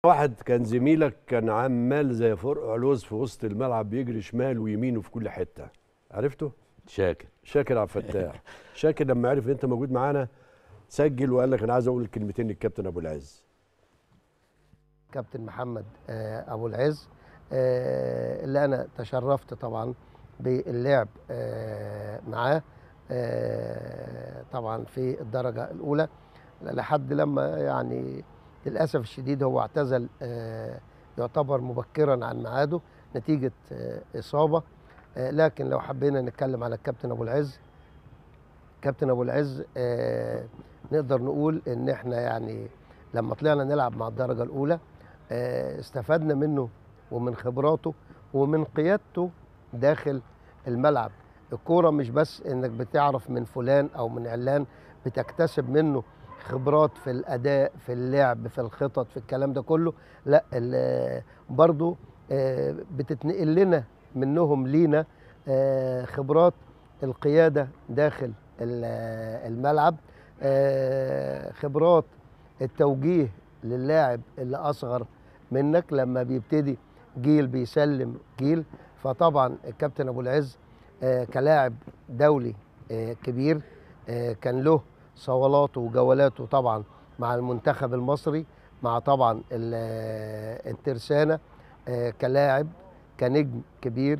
واحد كان زميلك كان عمال زي فرقع لوز في وسط الملعب بيجري شمال ويمين وفي كل حته عرفته شاكر شاكر عبد الفتاح شاكر لما عرف ان انت موجود معانا سجل وقال لك انا عايز اقول كلمتين للكابتن ابو العز كابتن محمد آه، ابو العز آه، اللي انا تشرفت طبعا باللعب آه، معاه آه، طبعا في الدرجه الاولى لحد لما يعني للاسف الشديد هو اعتزل آه، يعتبر مبكرا عن ميعاده نتيجه آه، اصابه آه، لكن لو حبينا نتكلم على الكابتن ابو العز كابتن ابو العز آه، نقدر نقول ان احنا يعني لما طلعنا نلعب مع الدرجه الاولى آه، استفدنا منه ومن خبراته ومن قيادته داخل الملعب الكوره مش بس انك بتعرف من فلان او من علان بتكتسب منه خبرات في الاداء في اللعب في الخطط في الكلام ده كله لا ال- برضو آه، بتتنقل لنا منهم لينا آه، خبرات القياده داخل ال- الملعب آه، خبرات التوجيه للاعب اللي اصغر منك لما بيبتدي جيل بيسلم جيل فطبعا الكابتن ابو العز آه، كلاعب دولي آه، كبير آه، كان له صولاته وجولاته طبعا مع المنتخب المصري مع طبعا ال- آه، الترسانه آه، كلاعب كنجم كبير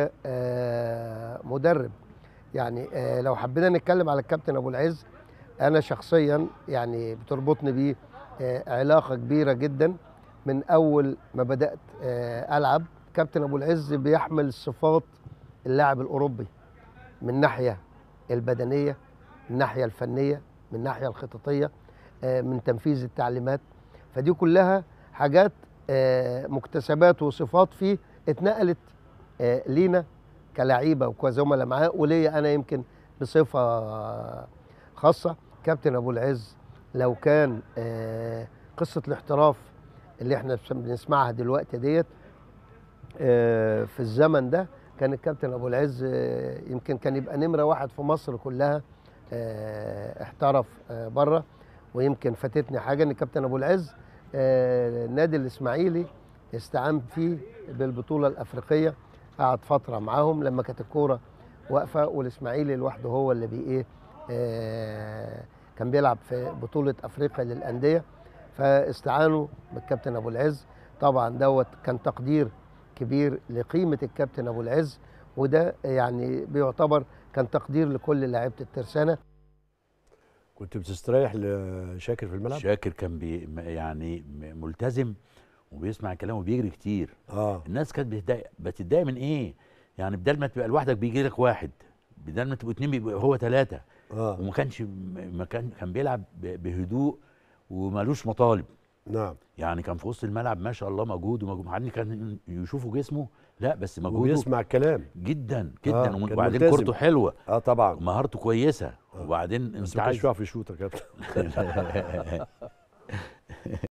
وكمدرب يعني آه، لو حبينا نتكلم على الكابتن ابو العز انا شخصيا يعني بتربطني بيه آه، علاقه كبيره جدا من اول ما بدات آه، العب كابتن ابو العز بيحمل صفات اللاعب الاوروبي من الناحيه البدنيه من الناحيه الفنيه من الناحيه الخططيه آه، من تنفيذ التعليمات فدي كلها حاجات آه، مكتسبات وصفات فيه اتنقلت آه، لينا كلعيبه وكزملاء معاه وليا انا يمكن بصفه خاصه كابتن ابو العز لو كان آه، قصه الاحتراف اللي احنا بنسمعها دلوقتي ديت آه، في الزمن ده كان الكابتن ابو العز آه، يمكن كان يبقى نمره واحد في مصر كلها آه، احترف آه، بره ويمكن فاتتني حاجه ان الكابتن ابو العز آه، النادي الاسماعيلي استعان فيه بالبطوله الافريقيه قعد فتره معاهم لما كانت الكوره واقفه والاسماعيلي لوحده هو اللي بي ايه آه، كان بيلعب في بطوله افريقيا للانديه فاستعانوا بالكابتن ابو العز طبعا دوت كان تقدير كبير لقيمه الكابتن ابو العز وده يعني بيعتبر كان تقدير لكل لاعيبه الترسانه كنت بتستريح لشاكر في الملعب شاكر كان بي م- يعني م- ملتزم وبيسمع الكلام وبيجري كتير اه الناس كانت بتتضايق بتتضايق من ايه يعني بدل ما تبقى لوحدك بيجي لك واحد بدل ما تبقوا اتنين بيبقى هو ثلاثه اه وما كانش ما كان كان بيلعب ب- بهدوء ومالوش مطالب نعم يعني كان في وسط الملعب ما شاء الله مجهود ومجهود مع ان كان يشوفوا جسمه لا بس مجهوده وبيسمع الكلام جدا جدا آه، ومن- كان وبعدين ملتزم. كورته حلوه اه طبعا ومهارته كويسه آه. وبعدين بس انت ما كانش عايز بيعرف يشوط يا كابتن